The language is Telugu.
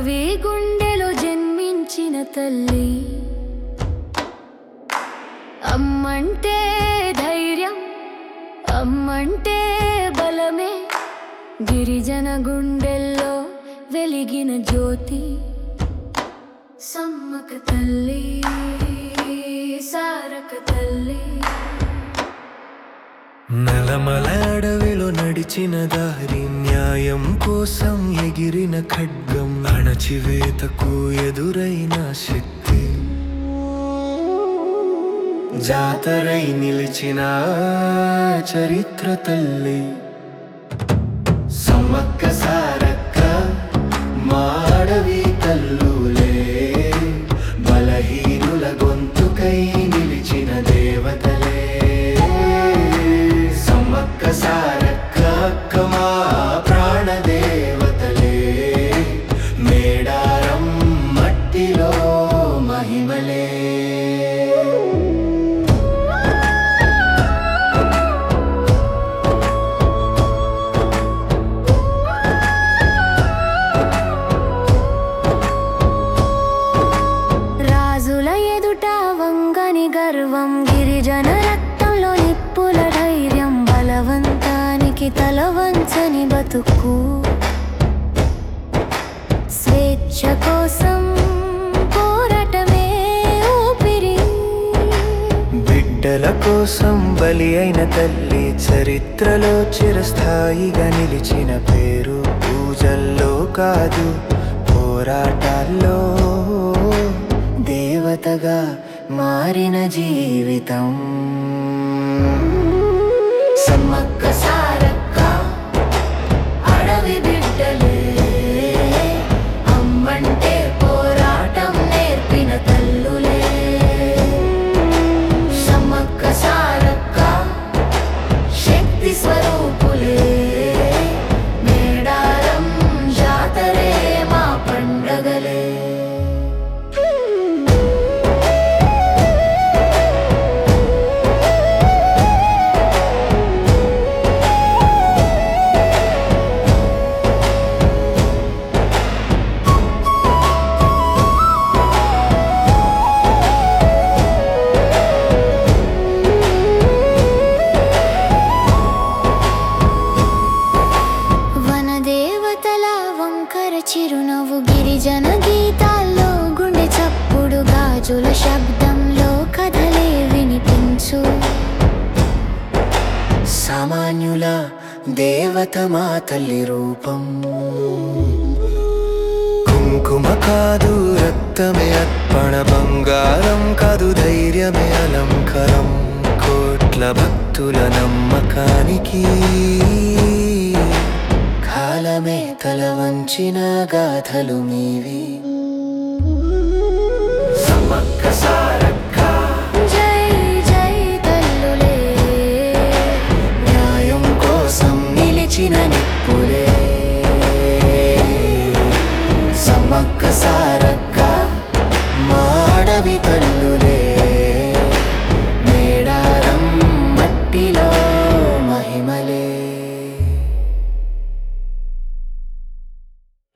అడవి గుండెలో జన్మించిన తల్లి అమ్మంటే ధైర్యం అమ్మంటే బలమే గిరిజన గుండెల్లో వెలిగిన జ్యోతి సమ్మక తల్లి సారక తల్లి నలమల అడవిలో నడిచిన దారి న్యాయం కోసం ఎగిరిన ఖడ్గం అణచివేతకు ఎదురైన శక్తి జాతరై నిలిచిన చరిత్ర తల్లి సమ్మక్క సారక్క మాడవి తల్లులే బలహీనుల గొంతుకై నిలిచిన దేవతలే సమ్మక్క సారక్క అక్క మా ప్రాణ దేవతలే మేడారం మట్టిలో మహిమలే రాజుల ఎదుట వంగని గర్వం గిరిజన రక్తంలో నిప్పుల ధైర్యం బలవంతానికి తల వంచని బతుకు స్వేచ్ఛ కోసం పోరాటమే ఊపిరి బిడ్డల కోసం బలి అయిన తల్లి చరిత్రలో చిరస్థాయిగా నిలిచిన పేరు పూజల్లో కాదు పోరాటాల్లో దేవతగా మారిన జీవితం సమ్మక్క సారక్క అడవి బిడ్డలే అమ్మంటే పోరాటం నేర్పిన తల్లులే సమ్మక్క సారక్క శక్తి స్వరూపులే మేడారం జాతరే మా పండగలే వనదేవతల వంకర చిరునవ్వు గిరిజన గీతాల్లో గుండె చప్పుడు గాజుల శబ్దంలో కథలే వినిపించు సామాన్యుల దేవత మా తల్లి రూపం కుంకుమ కాదు రక్తమే అర్పణ బంగారం కాదు ధైర్యమే అలంకరం కోట్ల భక్తుల నమ్మకానికి కాలమే తల వంచిన గాథలు మీవి సమ్మక్క సారక్క జై జై తల్లులే న్యాయం కోసం నిలిచిన